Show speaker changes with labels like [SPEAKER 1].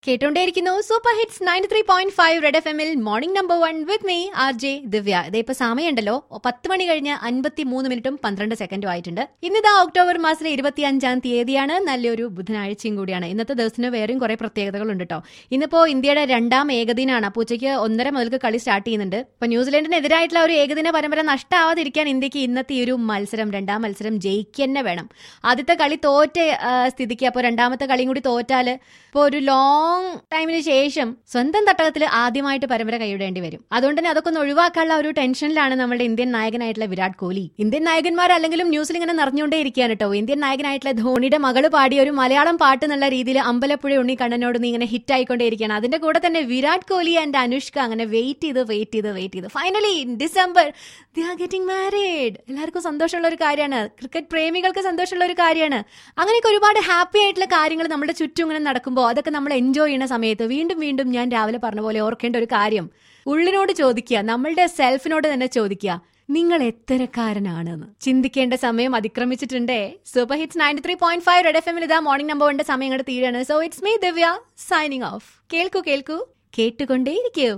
[SPEAKER 1] കേട്ടോണ്ടേയിരിക്കുന്നു super hits ninety three point five red F എമ്മിൽ morning number one with me R J Divya ഇതേ ഇപ്പൊ സമയമുണ്ടല്ലോ പത്ത് മണി കഴിഞ്ഞ് അൻപത്തി മൂന്ന് മിനിറ്റും പന്ത്രണ്ട് സെക്കൻഡും ആയിട്ടുണ്ട് ഇന്നിതാ ഒക്ടോബർ മാസത്തിലെ ഇരുപത്തി അഞ്ചാം തീയതിയാണ് നല്ലൊരു ബുധനാഴ്ചയും കൂടിയാണ് ഇന്നത്തെ ദിവസത്തിന് വേറെയും കുറെ പ്രത്യേകതകളുണ്ട് കേട്ടോ ഇന്നിപ്പോ ഇന്ത്യയുടെ രണ്ടാം ഏകദിനാണ് അപ്പൊ ഉച്ചയ്ക്ക് ഒന്നര മുതൽക്ക് കളി സ്റ്റാർട്ട് ചെയ്യുന്നുണ്ട് ഇപ്പൊ ന്യൂസിലൻഡിനെതിരായിട്ടുള്ള ഒരു ഏകദിന പരമ്പര നഷ്ടാവാതിരിക്കാൻ ഇന്ത്യക്ക് ഇന്നത്തെ ഈ ഒരു മത്സരം രണ്ടാം മത്സരം ജയിക്കന്നെ വേണം ആദ്യത്തെ കളി തോറ്റ ആ, സ്ഥിതിക്ക് അപ്പോൾ രണ്ടാമത്തെ കളിയും കൂടി തോറ്റാല് ഇപ്പോൾ ഒരു ലോങ് ടൈമിന് ശേഷം സ്വന്തം തട്ടകത്തിൽ ആദ്യമായിട്ട് പരമ്പര കൈവിടേണ്ടി വരും അതുകൊണ്ട് തന്നെ അതൊക്കെ ഒന്ന് ഒഴിവാക്കാനുള്ള ഒരു ടെൻഷനിലാണ് നമ്മുടെ ഇന്ത്യൻ നായകനായിട്ടുള്ള വിരാട് കോഹ്ലി ഇന്ത്യൻ നായകന്മാർ അല്ലെങ്കിലും ന്യൂസിൽ ഇങ്ങനെ നിറഞ്ഞുകൊണ്ടേ ഇരിക്കുകയാണ് കേട്ടോ ഇന്ത്യൻ നായകനായിട്ടുള്ള ധോണിയുടെ മകള് പാടിയ ഒരു മലയാളം പാട്ട് എന്നുള്ള രീതിയിൽ അമ്പലപ്പുഴ ഉണ്ണി കണ്ണനോട് നീ ഇങ്ങനെ ഹിറ്റ് ആയിക്കൊണ്ടേയിരിക്കുകയാണ് അതിന്റെ കൂടെ തന്നെ വിരാട് കോഹ്ലി ആൻഡ് അനുഷ്ക അങ്ങനെ വെയിറ്റ് ചെയ്ത് വെയിറ്റ് ചെയ്ത് വെയിറ്റ് ചെയ്ത് finally December they're getting married എല്ലാവർക്കും സന്തോഷമുള്ള ഒരു കാര്യമാണ് ക്രിക്കറ്റ് പ്രേമികൾക്ക് സന്തോഷമുള്ള ഒരു കാര്യമാണ് അങ്ങനെയൊക്കെ ഒരുപാട് ഹാപ്പി ആയിട്ടുള്ള കാര്യങ്ങൾ നമ്മുടെ ചുറ്റും ഇങ്ങനെ നടക്കുമ്പോൾ അതൊക്കെ നമ്മൾ എൻജോയ് ചെയ്യുന്ന സമയത്ത് വീണ്ടും വീണ്ടും ഞാൻ രാവിലെ പറഞ്ഞ പോലെ ഓർക്കേണ്ട ഒരു കാര്യം ഉള്ളിനോട് ചോദിക്കുക നമ്മളുടെ സെൽഫിനോട് തന്നെ ചോദിക്കുക നിങ്ങൾ എത്തരക്കാരനാണെന്ന് ചിന്തിക്കേണ്ട സമയം അതിക്രമിച്ചിട്ടുണ്ടേ super hits ninety three point five red F എമ്മിൽ ഇതാ മോർണിംഗ് നമ്പർ വണ്ടെ സമയം അങ്ങോട്ട് തീരാണ് so it's me Divya signing off കേൾക്കൂ കേൾക്കൂ കേട്ടുകൊണ്ടേയിരിക്കും